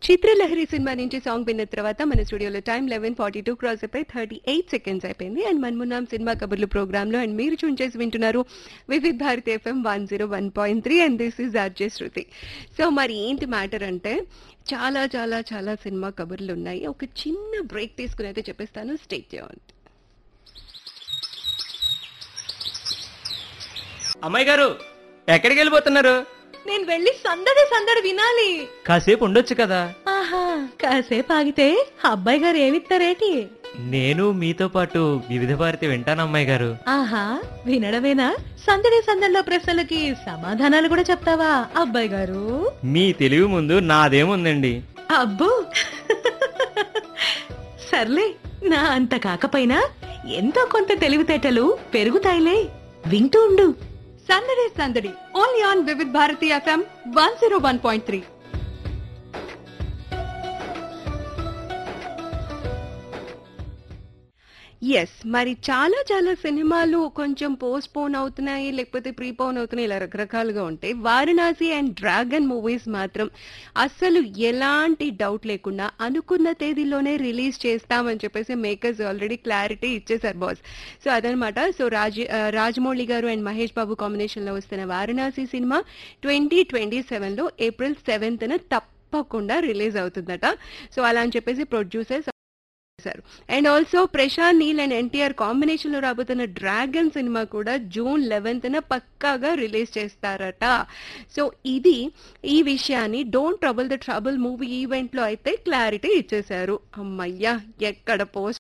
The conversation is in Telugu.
చిత్రలహరి సినిమా నుంచి సాంగ్ విన్న తర్వాత మన స్టూడియోలో time eleven forty two cross అయిపోయి థర్టీ ఎయిట్ సెకండ్స్ అయిపోయింది అండ్ మన్మున్నాం సినిమా కబుర్లు ప్రోగ్రామ్ లో అండ్ మీరు చూన్ చేసి వింటున్నారు Vividh Bharati FM one zero one point three and this is RJ Shruti so మరి ఏంటి మ్యాటర్ అంటే చాలా చాలా చాలా సినిమా కబుర్లు ఉన్నాయి ఒక చిన్న బ్రేక్ తీసుకుని అయితే చెప్పేస్తాను స్టేట్ చేయండి అమ్మాయి గారు ఎక్కడికి వెళ్ళిపోతున్నారు నేను వెళ్ళి సందడి సందడి వినాలి కాసేపు ఉండొచ్చు కదా ఆహా కాసేపు ఆగితే అబ్బాయి గారు ఏమిస్తారేటి నేను మీతో పాటు వివిధ భారతి వింటాను అమ్మాయి గారు ఆహా వినడమేనా సందడి సందడిలో ప్రశ్నలకి సమాధానాలు కూడా చెప్తావా అబ్బాయి గారు మీ తెలివి ముందు నాదేముందండి అబ్బో సర్లే నా అంత కాకపోయినా ఎంతో కొంత తెలివితేటలు పెరుగుతాయిలే వింటూ ఉండు సందడి సందడి only on Vividh Bharati FM one zero one point three yes మరి చాలా చాలా సినిమాలు కొంచెం పోస్ట్ పోన్ అవుతున్నాయి లేకపోతే ప్రీపోన్ అవుతున్నాయి ఇలా రకరకాలుగా ఉంటాయి వారణాసి అండ్ డ్రాగన్ మూవీస్ మాత్రం అస్సలు ఎలాంటి డౌట్ లేకుండా అనుకున్న తేదీలోనే రిలీజ్ చేస్తామని చెప్పేసి మేకర్స్ ఆల్రెడీ క్లారిటీ ఇచ్చేశారు బాస్ సో అదనమాట సో రాజ్ ఆ, రాజమౌళి గారు అండ్ మహేష్ బాబు కాంబినేషన్ లో వస్తున్న Varanasi cinema twenty twenty seven లో ఏప్రిల్ సెవెంత్ తప్పకుండా రిలీజ్ అవుతుందట సో అలా అని చెప్పేసి ప్రొడ్యూసర్స్ చేశారు and also Prashanth Neel and NTR combination లో రాబోతున్న డ్రాగన్ సినిమా కూడా జూన్ లెవెన్త్ న పక్కాగా రిలీజ్ చేస్తారట సో ఇది ఈ విషయాన్ని don't trouble the trouble movie event లో అయితే క్లారిటీ ఇచ్చేశారు అమ్మయ్యా ఎక్కడ పోస్ట్